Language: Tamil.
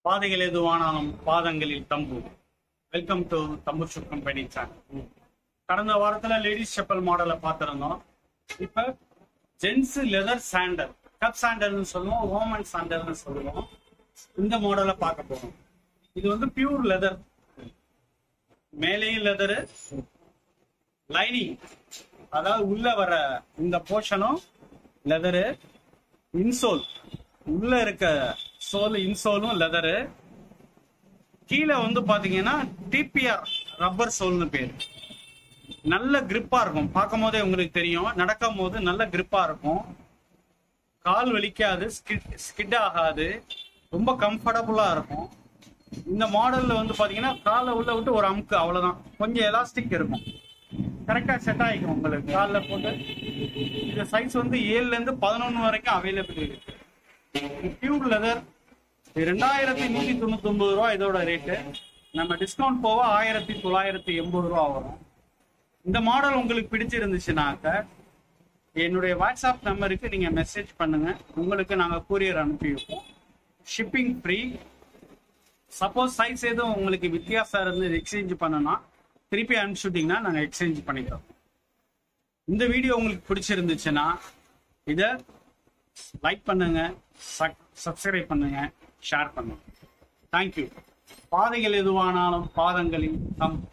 பாதைகள் எதுவானாலும் பாதங்களில் Thambu welcome to Thambu shoe company channel கடந்த வாரத்துல லேடிஸ் செப்பல் மாடலை பார்த்திருந்தோம் இப்ப ஜென்ஸ் லெதர் சாண்டல் கப் சாண்டல்னு சொல்லுவோம் ஓமன் சாண்டல்னு சொல்லுவோம் இந்த மாடலை பார்க்க போறோம் இது வந்து பியூர் லெதர் மேலேயும் லெதரு லைனிங் அதாவது உள்ள வர இந்த போர்ஷனும் லெதரு இன்சோல் உள்ள இருக்க சோல் இன்சோலும் லெதரு கீழே வந்து பாத்தீங்கன்னா டிபிஆர் ரப்பர் சோல்னு பேரு நல்ல கிரிப்பா இருக்கும் பார்க்கும் போதே உங்களுக்கு தெரியும் நடக்கும் போது நல்ல கிரிப்பா இருக்கும் கால் வலிக்காது ஸ்கிட் ஆகாது ரொம்ப கம்ஃபர்டபுளா இருக்கும் இந்த மாடல்ல வந்து பாத்தீங்கன்னா காலை உள்ள விட்டு ஒரு அமுக்கு அவ்வளவுதான் கொஞ்சம் எலாஸ்டிக் இருக்கும் கரெக்டா செட் ஆகிக்கும் உங்களுக்கு காலில் போட்டு இந்த சைஸ் வந்து ஏழுல இருந்து பதினொன்னு வரைக்கும் அவைலபிள் இருக்கு பியூர் லெதர் ரெண்டாயிரத்தி நூத்தி தொண்ணூத்தி ஒன்பது ரூபா இதோட ரேட்டு நம்ம டிஸ்கவுண்ட் போக ஆயிரத்தி தொள்ளாயிரத்தி எண்பது ரூபா வரும் இந்த மாடல் உங்களுக்கு பிடிச்சிருந்துச்சுனாக்க என்னுடைய வாட்ஸ்அப் நம்பருக்கு நீங்க மெசேஜ் பண்ணுங்க உங்களுக்கு நாங்க கூரியர் அனுப்பி வைப்போம் ஷிப்பிங் ஃப்ரீ சப்போஸ் சைஸ் எதுவும் உங்களுக்கு வித்தியாசம் இருந்து எக்ஸ்சேஞ்ச் பண்ணனா திருப்பி அனுப்பிச்சுட்டீங்கன்னா நாங்க எக்ஸ்சேஞ்ச் பண்ணிக்கிறோம் இந்த வீடியோ உங்களுக்கு பிடிச்சிருந்துச்சுன்னா இதை லைக் பண்ணுங்க சப்ஸ்கிரைப் பண்ணுங்க ஷேர் பண்ணுங்க தேங்க்யூ பாதைகள் எதுவானாலும் பாதங்களில் தம்